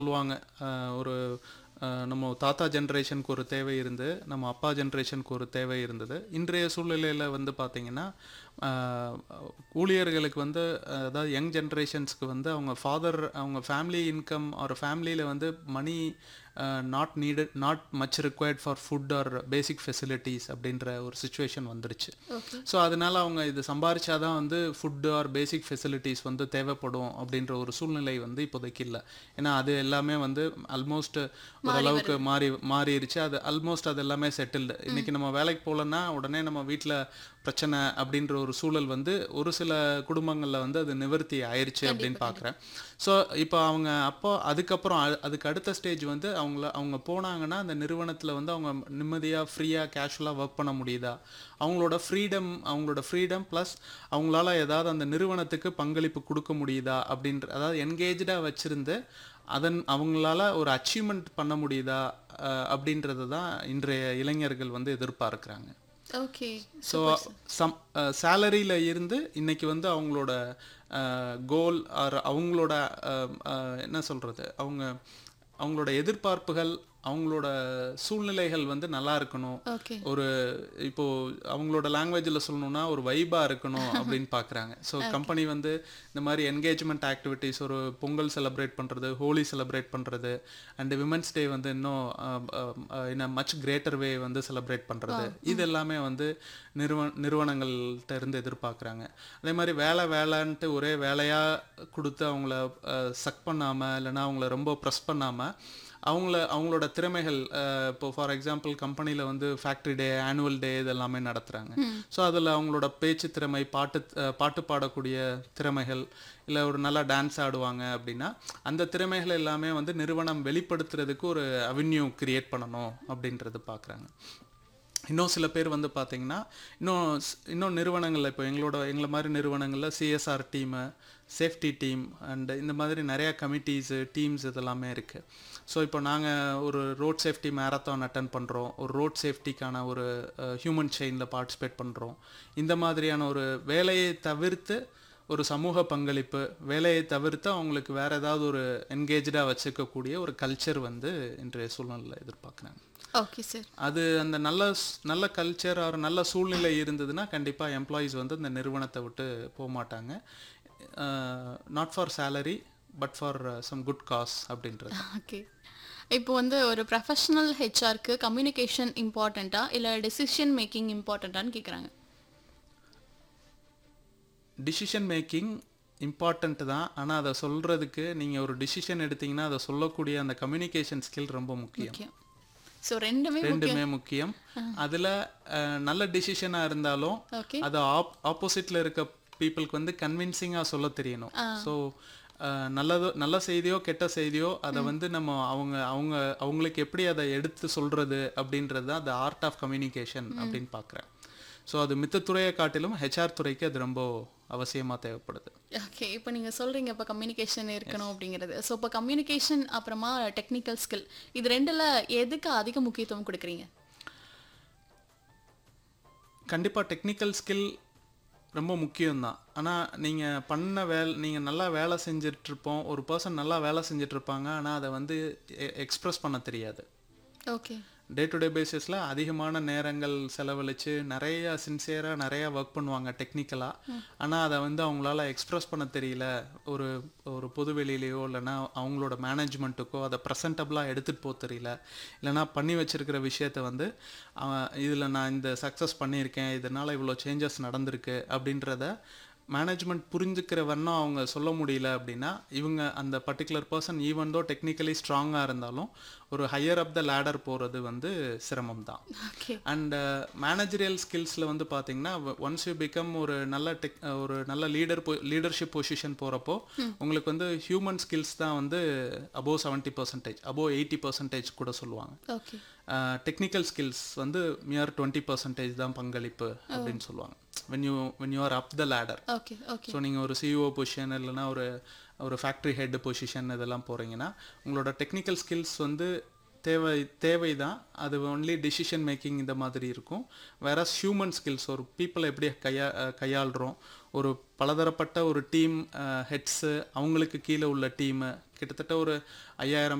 சொல்லுவாங்க அஹ் ஒரு அஹ் நம்ம தாத்தா ஜென்ரேஷனுக்கு ஒரு தேவை இருந்து நம்ம அப்பா ஜென்ரேஷனுக்கு ஒரு தேவை இருந்தது இன்றைய சூழ்நிலையில் வந்து பார்த்தீங்கன்னா அஹ் ஊழியர்களுக்கு வந்து அஹ் அதாவது யங் ஜென்ரேஷன்ஸ்க்கு வந்து அவங்க ஃபாதர் அவங்க ஃபேமிலி இன்கம் ஒரு ஃபேமிலியில் வந்து money not needed not much required for food or basic facilities அப்படின்ற ஒரு சுச்சுவேஷன் வந்துருச்சு ஓகே ஸோ அதனால அவங்க இது சம்பாரிச்சாதான் வந்து ஃபுட்டு ஆர் பேசிக் ஃபெசிலிட்டிஸ் வந்து தேவைப்படும் அப்படின்ற ஒரு சூழ்நிலை வந்து இப்போதைக்கு இல்லை ஏன்னா அது எல்லாமே வந்து ஆல்மோஸ்ட் ஓரளவுக்கு மாறி மாறிடுச்சு அது ஆல்மோஸ்ட் அது எல்லாமே செட்டில்டு இன்னைக்கு நம்ம வேலைக்கு போகலன்னா உடனே நம்ம வீட்டில் பிரச்சனை அப்படின்ற ஒரு சூழல் வந்து ஒரு சில குடும்பங்களில் வந்து அது நிவர்த்தி ஆயிருச்சு அப்படின்னு பார்க்குறேன் ஸோ இப்போ அவங்க அப்போ அதுக்கப்புறம் அ- அதுக்கு அடுத்த ஸ்டேஜ் வந்து அவங்கள அவங்க போனாங்கன்னா அந்த நிறுவனத்தில் வந்து அவங்க நிம்மதியாக ஃப்ரீயாக கேஷுவலாக ஒர்க் பண்ண முடியுதா அவங்களோட ஃப்ரீடம் அவங்களோட ஃப்ரீடம் ப்ளஸ் அவங்களால ஏதாவது அந்த நிறுவனத்துக்கு பங்களிப்பு கொடுக்க முடியுதா அப்படின்ற அதாவது என்கேஜாக வச்சுருந்து அதன் அவங்களால ஒரு அச்சீவ்மெண்ட் பண்ண முடியுதா அஹ், அப்படின்றது தான் இன்றைய இளைஞர்கள் வந்து எதிர்பார்க்குறாங்க ஓகே ஸோ சம் சேலரியில் இருந்து இன்னைக்கு வந்து அவங்களோட கோல் ஆர் அவங்களோட அஹ், அஹ், என்ன சொல்கிறது அவங்க அவங்களோட எதிர்பார்ப்புகள் அவங்களோட சூழ்நிலைகள் வந்து நல்லா இருக்கணும் ஓகே ஒரு இப்போ அவங்களோட லாங்குவேஜில் சொல்லணும்னா ஒரு வைபாக இருக்கணும் அப்படின்னு பார்க்குறாங்க ஸோ கம்பெனி வந்து இந்த மாதிரி என்கேஜ்மெண்ட் ஆக்டிவிட்டீஸ் ஒரு பொங்கல் செலிப்ரேட் பண்ணுறது ஹோலி செலிப்ரேட் பண்ணுறது அண்ட் விமன்ஸ் டே வந்து இன்னும் இன் மச் கிரேட்டர் வே வந்து செலிப்ரேட் பண்ணுறது இது எல்லாமே வந்து நிறுவ நிறுவனங்கள்கிட்ட இருந்து எதிர்பார்க்குறாங்க அதே மாதிரி வேலை வேலைன்ட்டு ஒரே வேலையாக கொடுத்து அவங்கள சக் பண்ணாமல் இல்லைன்னா அவங்கள ரொம்ப ப்ரெஸ் பண்ணாமல் அவங்கள அவங்களோட திறமைகள் அஹ், இப்போ ஃபார் எக்ஸாம்பிள் கம்பெனியில் வந்து ஃபேக்ட்ரி டே ஆனுவல் டே இதெல்லாமே நடத்துகிறாங்க ஸோ அதில் அவங்களோட பேச்சு திறமை பாட்டு அஹ், பாட்டு பாடக்கூடிய திறமைகள் இல்லை ஒரு நல்லா டான்ஸ் ஆடுவாங்க அப்படின்னா அந்த திறமைகள் எல்லாமே வந்து நிறுவனம் வெளிப்படுத்துறதுக்கு ஒரு அவென்யூ கிரியேட் பண்ணணும் அப்படின்றது பார்க்குறாங்க இன்னும் சில பேர் வந்து பார்த்தீங்கன்னா இன்னும் ஸ்- இன்னும் நிறுவனங்களில் இப்போ எங்களோட எங்களை மாதிரி நிறுவனங்களில் CSR team safety team and இந்த மாதிரி நிறையா கமிட்டிஸு டீம்ஸ் இதெல்லாமே இருக்குது ஸோ இப்போ நாங்கள் ஒரு ரோட் சேஃப்டி மேரத்தான் அட்டன் பண்ணுறோம் ஒரு ரோட் சேஃப்டிக்கான ஒரு ஹியூமன் செயினில் பார்ட்டிசிபேட் பண்ணுறோம் இந்த மாதிரியான ஒரு வேலையை தவிர்த்து ஒரு சமூக பங்களிப்பு வேலையை தவிர்த்து அவங்களுக்கு வேற ஏதாவது ஒரு என்கேஜாக வச்சுக்கக்கூடிய ஒரு கல்ச்சர் வந்து இன்றைய சூழ்நிலையில் எதிர்பார்க்குறாங்க ஓகே சார் அது அந்த நல்ல ஸ்- நல்ல கல்ச்சர் ஆர் நல்ல சூழ்நிலை இருந்ததுன்னா கண்டிப்பாக எம்ப்ளாயீஸ் வந்து இந்த நிறுவனத்தை விட்டு போக மாட்டாங்க not for salary but for some good cause அப்படின்றது ஓகே இப்போ வந்து ஒரு ப்ரொஃபஷனல் ஹெச்ஆருக்கு கம்யூனிகேஷன் இம்பார்ட்டண்ட்டா இல்லை டெசிஷன் மேக்கிங் இம்பார்ட்டண்ட்டான்னு கேட்குறாங்க டிசிஷன் மேக்கிங் இம்பார்ட்டண்ட் தான் ஆனால் அதை சொல்கிறதுக்கு நீங்கள் ஒரு டிசிஷன் எடுத்தீங்கன்னா அதை சொல்லக்கூடிய அந்த கம்யூனிகேஷன் ஸ்கில் ரொம்ப முக்கியம் முக்கியம் ஸோ ரெண்டுமே ரெண்டுமே முக்கியம் அதில் நல்ல டிசிஷனாக இருந்தாலும் ஓகே அது ஆப் ஆப்போசிட்ல இருக்க பீப்புளுக்கு வந்து கன்வின்சிங்காக சொல்ல தெரியணும் ஸோ நல்லதோ நல்ல செய்தியோ கெட்ட செய்தியோ அதை வந்து நம்ம அவங்க அவங்க அவங்களுக்கு எப்படி அதை எடுத்து சொல்றது அப்படின்றது தான் the ஆர்ட் ஆஃப் கம்யூனிகேஷன் அப்படின்னு பார்க்குறேன் ஸோ அது மித்த துறையை காட்டிலும் ஹெச்ஆர் துறைக்கு அது ரொம்ப அவசியமாக தேவைப்படுது ஓகே இப்போ நீங்கள் சொல்கிறீங்க இப்போ கம்யூனிகேஷன் இருக்கணும் அப்படிங்கிறது ஸோ இப்போ கம்யூனிகேஷன் அப்புறமா டெக்னிக்கல் ஸ்கில் இது ரெண்டில் எதுக்கு அதிக முக்கியத்துவம் கொடுக்குறீங்க கண்டிப்பாக டெக்னிக்கல் ஸ்கில் ரொம்ப முக்கியம்தான் ஆனால் நீங்கள் பண்ண வேலை நீங்கள் நல்லா வேலை செஞ்சிட்ருப்போம் ஒரு பர்சன் நல்லா வேலை செஞ்சிட்ருப்பாங்க ஆனால் அதை வந்து எக்ஸ்ப்ரெஸ் பண்ண தெரியாது ஓகே டே டு டே பேசிஸில் அதிகமான நேரங்கள் செலவழித்து நிறைய சின்சியராக நிறைய ஒர்க் பண்ணுவாங்க டெக்னிக்கலாக ஆனால் அதை வந்து அவங்களால எக்ஸ்ப்ரெஸ் பண்ண தெரியல ஒரு ஒரு பொது வெளியிலையோ இல்லைன்னா அவங்களோட மேனேஜ்மெண்ட்டுக்கோ அதை ப்ரெசன்டபுளாக எடுத்துகிட்டு போக தெரியல இல்லைன்னா பண்ணி வச்சிருக்கிற விஷயத்த வந்து இதில் நான் இந்த சக்ஸஸ் பண்ணியிருக்கேன் இதனால் இவ்வளோ சேஞ்சஸ் நடந்திருக்கு அப்படின்றத மேனேஜ்மெண்ட் புரிஞ்சுக்கிற வண்ணம் அவங்க சொல்ல முடியல அப்படின்னா இவங்க அந்த particular person even though technically ஸ்ட்ராங்காக இருந்தாலும் ஒரு ஹையர் அப் த லேடர் போகிறது வந்து சிரமம் தான் ஓகே அண்ட் மேனேஜரியல் ஸ்கில்ஸில் வந்து பார்த்தீங்கன்னா ஒன்ஸ் யூ பிகம் ஒரு நல்ல டெக் ஒரு நல்ல லீடர் லீடர்ஷிப் பொசிஷன் போகிறப்போ உங்களுக்கு வந்து ஹியூமன் ஸ்கில்ஸ் தான் வந்து above seventy percentage above eighty percentage கூட சொல்லுவாங்க ஓகே டெக்னிக்கல் ஸ்கில்ஸ் வந்து மியர் டுவெண்ட்டி பர்சன்டேஜ் தான் பங்களிப்பு அப்படின்னு சொல்லுவாங்க when you when you are up the ladder okay okay so நீங்கள் ஒரு சிஇஓ பொசிஷன் இல்லைன்னா ஒரு ஒரு ஃபேக்ட்ரி ஹெட் பொசிஷன் இதெல்லாம் போகிறீங்கன்னா உங்களோட டெக்னிக்கல் ஸ்கில்ஸ் வந்து தேவை தேவை தான் அது ஒன்லி டிசிஷன் மேக்கிங் இந்த மாதிரி இருக்கும் வேற ஹியூமன் ஸ்கில்ஸ் ஒரு பீப்புளை எப்படி கையா அஹ் கையாளுறோம் ஒரு பலதரப்பட்ட ஒரு டீம் ஹெட்ஸு அவங்களுக்கு கீழே உள்ள டீமு கிட்டத்தட்ட ஒரு ஐயாயிரம்